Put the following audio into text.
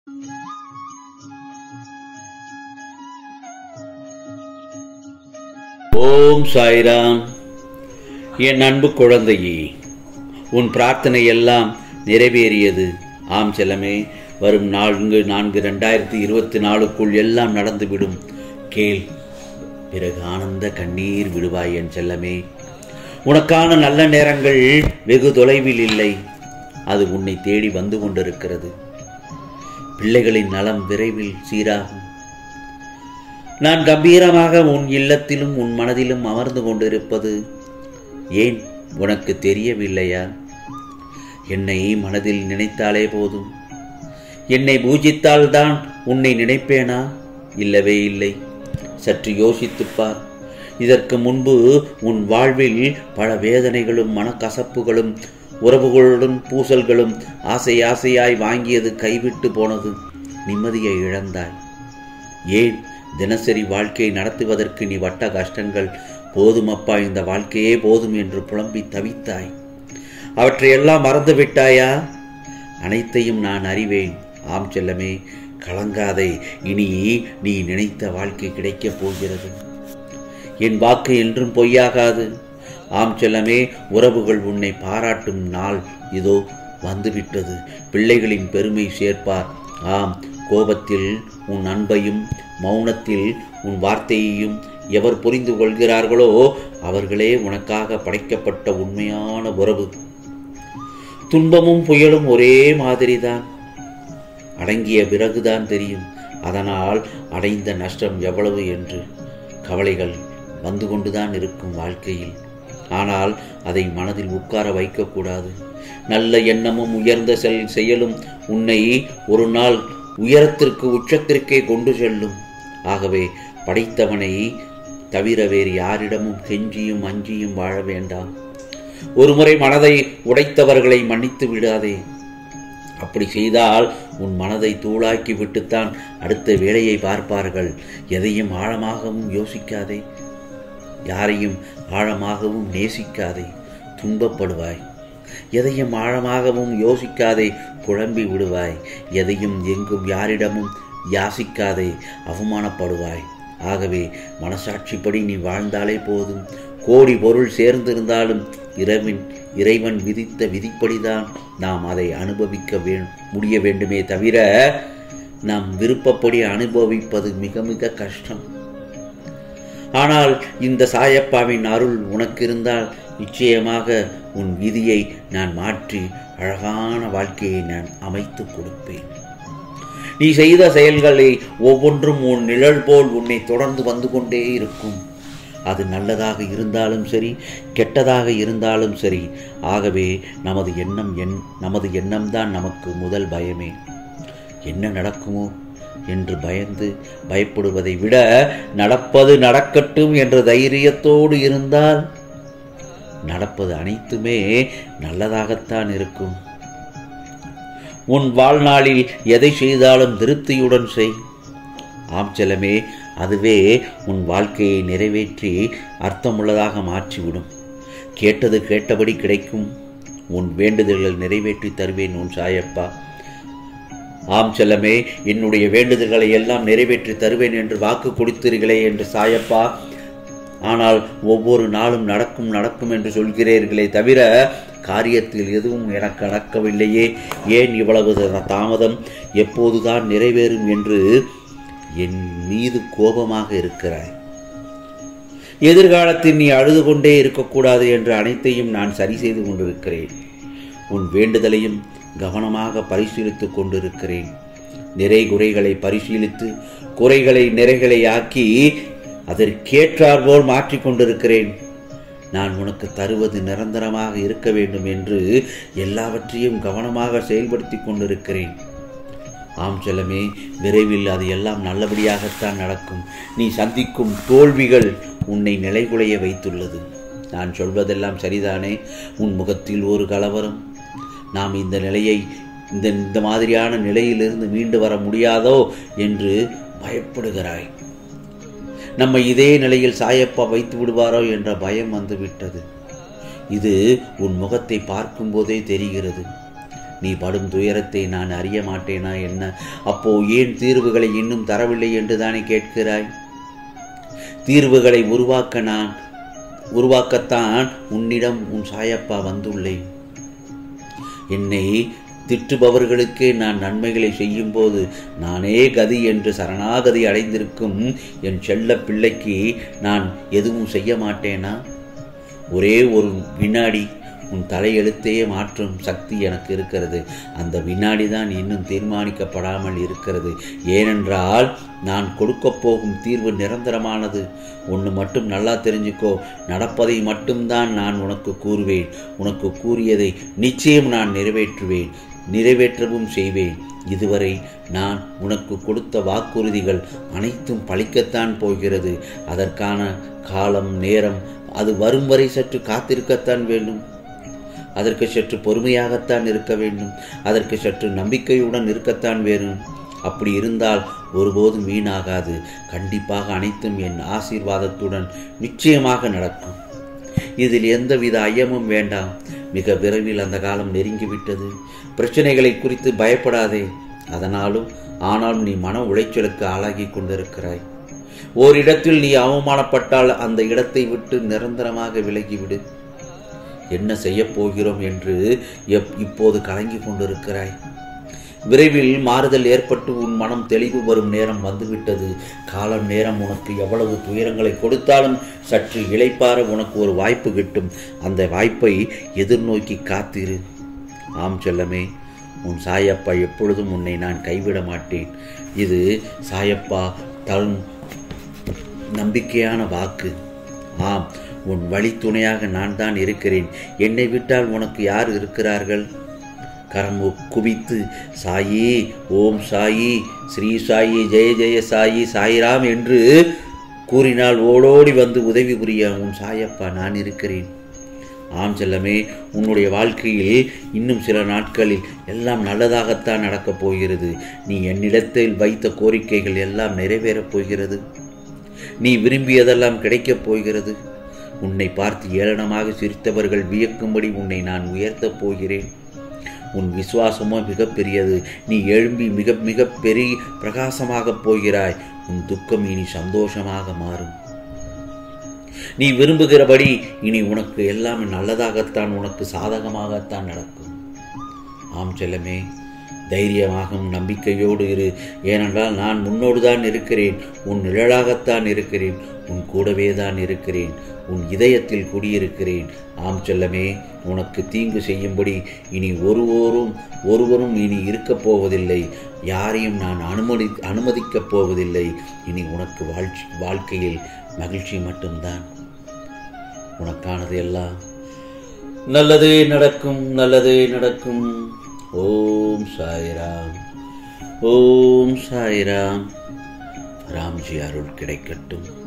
ஓம் சாய்ராம் என் அன்பு குழந்தையே உன் பிரார்த்தனை எல்லாம் நிறைவேறியது ஆம் செல்லமே வரும் நான்கு நான்கு ரெண்டாயிரத்தி இருபத்தி நாலுக்குள் எல்லாம் நடந்துவிடும் கேள் பிறகு ஆனந்த கண்ணீர் விடுவாய் என் செல்லமே உனக்கான நல்ல நேரங்கள் வெகு தொலைவில் இல்லை அது உன்னை தேடி வந்து கொண்டிருக்கிறது பிள்ளைகளின் நலம் விரைவில் சீராகும் நான் கம்பீரமாக உன் இல்லத்திலும் உன் மனதிலும் அமர்ந்து கொண்டிருப்பது ஏன் உனக்கு தெரியவில்லையா என்னை மனதில் நினைத்தாலே போதும் என்னை பூஜித்தால்தான் உன்னை நினைப்பேனா இல்லவே இல்லை சற்று யோசித்துப் பார் இதற்கு முன்பு உன் வாழ்வில் பல வேதனைகளும் மனக்கசப்புகளும் உறவுகளுடன் பூசல்களும் ஆசை ஆசையாய் வாங்கியது கைவிட்டு போனது நிம்மதியை இழந்தாய் ஏன் தினசரி வாழ்க்கையை நடத்துவதற்கு நீ வட்ட கஷ்டங்கள் போதுமப்பா இந்த வாழ்க்கையே போதும் என்று புலம்பி தவித்தாய் அவற்றையெல்லாம் மறந்து விட்டாயா அனைத்தையும் நான் அறிவேன் ஆம் செல்லமே கலங்காதே இனி நீ நினைத்த வாழ்க்கை கிடைக்கப் போகிறது என் வாக்கு என்றும் பொய்யாகாது ஆம் செல்லமே உறவுகள் உன்னை பாராட்டும் நாள் இதோ வந்துவிட்டது பிள்ளைகளின் பெருமை சேர்ப்பார் ஆம் கோபத்தில் உன் அன்பையும் மௌனத்தில் உன் வார்த்தையையும் எவர் புரிந்து கொள்கிறார்களோ அவர்களே உனக்காக படைக்கப்பட்ட உண்மையான உறவு துன்பமும் புயலும் ஒரே மாதிரிதான் அடங்கிய பிறகுதான் தெரியும் அதனால் அடைந்த நஷ்டம் எவ்வளவு என்று கவலைகள் வந்து கொண்டுதான் இருக்கும் வாழ்க்கையில் ஆனால் அதை மனதில் உட்கார வைக்கக்கூடாது நல்ல எண்ணமும் உயர்ந்த செல் செயலும் உன்னை ஒரு நாள் உயரத்திற்கு உச்சத்திற்கே கொண்டு செல்லும் ஆகவே படைத்தவனை தவிர வேறு யாரிடமும் கெஞ்சியும் அஞ்சியும் வாழ வேண்டாம் ஒருமுறை மனதை உடைத்தவர்களை மன்னித்து விடாதே அப்படி செய்தால் உன் மனதை தூளாக்கி விட்டுத்தான் அடுத்த வேலையை பார்ப்பார்கள் எதையும் ஆழமாகவும் யோசிக்காதே யாரையும் ஆழமாகவும் நேசிக்காதே துன்பப்படுவாய் எதையும் ஆழமாகவும் யோசிக்காதே குழம்பி விடுவாய் எதையும் எங்கும் யாரிடமும் யாசிக்காதே அவமானப்படுவாய் ஆகவே மனசாட்சிப்படி நீ வாழ்ந்தாலே போதும் கோடி பொருள் சேர்ந்திருந்தாலும் இரவின் இறைவன் விதித்த விதிப்படிதான் நாம் அதை அனுபவிக்க வே முடிய வேண்டுமே தவிர நாம் விருப்பப்படி அனுபவிப்பது மிக மிக கஷ்டம் ஆனால் இந்த சாயப்பாவின் அருள் உனக்கு இருந்தால் நிச்சயமாக உன் விதியை நான் மாற்றி அழகான வாழ்க்கையை நான் அமைத்து கொடுப்பேன் நீ செய்த செயல்களை ஒவ்வொன்றும் உன் நிழல் போல் உன்னை தொடர்ந்து வந்து கொண்டே இருக்கும் அது நல்லதாக இருந்தாலும் சரி கெட்டதாக இருந்தாலும் சரி ஆகவே நமது எண்ணம் என் நமது எண்ணம்தான் நமக்கு முதல் பயமே என்ன நடக்குமோ என்று பயந்து பயப்படுவதை விட நடப்பது நடக்கட்டும் என்ற தைரியத்தோடு இருந்தால் நடப்பது அனைத்துமே நல்லதாகத்தான் இருக்கும் உன் வாழ்நாளில் எதை செய்தாலும் திருப்தியுடன் செய் ஆம் செல்லமே அதுவே உன் வாழ்க்கையை நிறைவேற்றி அர்த்தமுள்ளதாக மாற்றிவிடும் கேட்டது கேட்டபடி கிடைக்கும் உன் வேண்டுதல்கள் நிறைவேற்றி தருவேன் உன் சாயப்பா ஆம் செல்லமே என்னுடைய வேண்டுதல்களை எல்லாம் நிறைவேற்றி தருவேன் என்று வாக்கு கொடுத்தீர்களே என்று சாயப்பா ஆனால் ஒவ்வொரு நாளும் நடக்கும் நடக்கும் என்று சொல்கிறீர்களே தவிர காரியத்தில் எதுவும் எனக்கு நடக்கவில்லையே ஏன் இவ்வளவு தாமதம் எப்போதுதான் நிறைவேறும் என்று என் மீது கோபமாக இருக்கிறாய் எதிர்காலத்தில் நீ அழுது கொண்டே இருக்கக்கூடாது என்று அனைத்தையும் நான் சரி செய்து கொண்டிருக்கிறேன் உன் வேண்டுதலையும் கவனமாக பரிசீலித்துக் கொண்டிருக்கிறேன் நிறை குறைகளை பரிசீலித்து குறைகளை நிறைகளை ஆக்கி அதற்கேற்றாற்போல் மாற்றிக் கொண்டிருக்கிறேன் நான் உனக்கு தருவது நிரந்தரமாக இருக்க வேண்டும் என்று எல்லாவற்றையும் கவனமாக செயல்படுத்தி கொண்டிருக்கிறேன் ஆம் செல்லமே விரைவில் அது எல்லாம் நல்லபடியாகத்தான் நடக்கும் நீ சந்திக்கும் தோல்விகள் உன்னை நிலைகுலைய வைத்துள்ளது நான் சொல்வதெல்லாம் சரிதானே உன் முகத்தில் ஒரு கலவரம் நாம் இந்த நிலையை இந்த இந்த மாதிரியான நிலையிலிருந்து மீண்டு வர முடியாதோ என்று பயப்படுகிறாய் நம்ம இதே நிலையில் சாயப்பா வைத்து விடுவாரோ என்ற பயம் வந்துவிட்டது இது உன் முகத்தை பார்க்கும்போதே தெரிகிறது நீ படும் துயரத்தை நான் அறிய மாட்டேனா என்ன அப்போ ஏன் தீர்வுகளை இன்னும் தரவில்லை என்று தானே கேட்கிறாய் தீர்வுகளை உருவாக்க நான் உருவாக்கத்தான் உன்னிடம் உன் சாயப்பா வந்துள்ளேன் என்னை திட்டுபவர்களுக்கே நான் நன்மைகளை செய்யும்போது நானே கதி என்று சரணாகதி அடைந்திருக்கும் என் செல்ல பிள்ளைக்கு நான் எதுவும் செய்ய மாட்டேனா ஒரே ஒரு வினாடி உன் தலையெழுத்தையே மாற்றும் சக்தி எனக்கு இருக்கிறது அந்த வினாடி தான் இன்னும் தீர்மானிக்கப்படாமல் இருக்கிறது ஏனென்றால் நான் கொடுக்கப் போகும் தீர்வு நிரந்தரமானது ஒன்று மட்டும் நல்லா தெரிஞ்சுக்கோ நடப்பதை மட்டும்தான் நான் உனக்கு கூறுவேன் உனக்கு கூறியதை நிச்சயம் நான் நிறைவேற்றுவேன் நிறைவேற்றவும் செய்வேன் இதுவரை நான் உனக்கு கொடுத்த வாக்குறுதிகள் அனைத்தும் பழிக்கத்தான் போகிறது அதற்கான காலம் நேரம் அது வரும் வரை சற்று காத்திருக்கத்தான் வேண்டும் அதற்கு சற்று பொறுமையாகத்தான் இருக்க வேண்டும் அதற்கு சற்று நம்பிக்கையுடன் இருக்கத்தான் வேணும் அப்படி இருந்தால் ஒருபோதும் வீணாகாது கண்டிப்பாக அனைத்தும் என் ஆசீர்வாதத்துடன் நிச்சயமாக நடக்கும் இதில் எந்தவித ஐயமும் வேண்டாம் மிக விரைவில் அந்த காலம் நெருங்கிவிட்டது பிரச்சனைகளை குறித்து பயப்படாதே அதனாலும் ஆனாலும் நீ மன உளைச்சலுக்கு ஆளாகி கொண்டிருக்கிறாய் ஓரிடத்தில் நீ அவமானப்பட்டால் அந்த இடத்தை விட்டு நிரந்தரமாக விலகிவிடு என்ன செய்யப் போகிறோம் என்று எப் இப்போது கலங்கி கொண்டிருக்கிறாய் விரைவில் மாறுதல் ஏற்பட்டு உன் மனம் தெளிவு வரும் நேரம் வந்துவிட்டது காலம் நேரம் உனக்கு எவ்வளவு துயரங்களை கொடுத்தாலும் சற்று இளைப்பாற உனக்கு ஒரு வாய்ப்பு கிட்டும் அந்த வாய்ப்பை எதிர்நோக்கி காத்திரு ஆம் செல்லமே உன் சாயப்பா எப்பொழுதும் உன்னை நான் கைவிட மாட்டேன் இது சாயப்பா தரும் நம்பிக்கையான வாக்கு ஆம் உன் வழித்துணையாக நான் தான் இருக்கிறேன் என்னை விட்டால் உனக்கு யார் இருக்கிறார்கள் கரம் குவித்து சாயி ஓம் சாயி ஸ்ரீ சாயி ஜெய ஜெய சாயி சாயிராம் என்று கூறினால் ஓடோடி வந்து உதவி புரிய உன் சாயப்பா நான் இருக்கிறேன் ஆம் செல்லமே உன்னுடைய வாழ்க்கையில் இன்னும் சில நாட்களில் எல்லாம் நல்லதாகத்தான் நடக்கப் போகிறது நீ என்னிடத்தில் வைத்த கோரிக்கைகள் எல்லாம் நிறைவேறப் போகிறது நீ விரும்பியதெல்லாம் கிடைக்கப் போகிறது உன்னை பார்த்து ஏளனமாக சிரித்தவர்கள் வியக்கும்படி உன்னை நான் உயர்த்தப் போகிறேன் உன் விசுவாசமோ மிகப்பெரியது நீ எழும்பி மிக மிக பெரிய பிரகாசமாகப் போகிறாய் உன் துக்கம் இனி சந்தோஷமாக மாறும் நீ விரும்புகிறபடி இனி உனக்கு எல்லாம் நல்லதாகத்தான் உனக்கு சாதகமாகத்தான் நடக்கும் ஆம் செல்லமே தைரியமாகவும் நம்பிக்கையோடு இரு ஏனென்றால் நான் முன்னோடு தான் இருக்கிறேன் உன் நிழலாகத்தான் இருக்கிறேன் உன் கூடவே தான் இருக்கிறேன் உன் இதயத்தில் குடியிருக்கிறேன் ஆம் செல்லமே உனக்கு தீங்கு செய்யும்படி இனி ஒருவரும் ஒருவரும் இனி இருக்கப் போவதில்லை யாரையும் நான் அனுமதி அனுமதிக்கப் போவதில்லை இனி உனக்கு வாழ்ச்சி வாழ்க்கையில் மகிழ்ச்சி மட்டும்தான் உனக்கானது எல்லாம் நல்லதே நடக்கும் நல்லதே நடக்கும் ஓம் சாய்ராம் ஓம் சாய்ராம் ராம்ஜி அருள் கிடைக்கட்டும்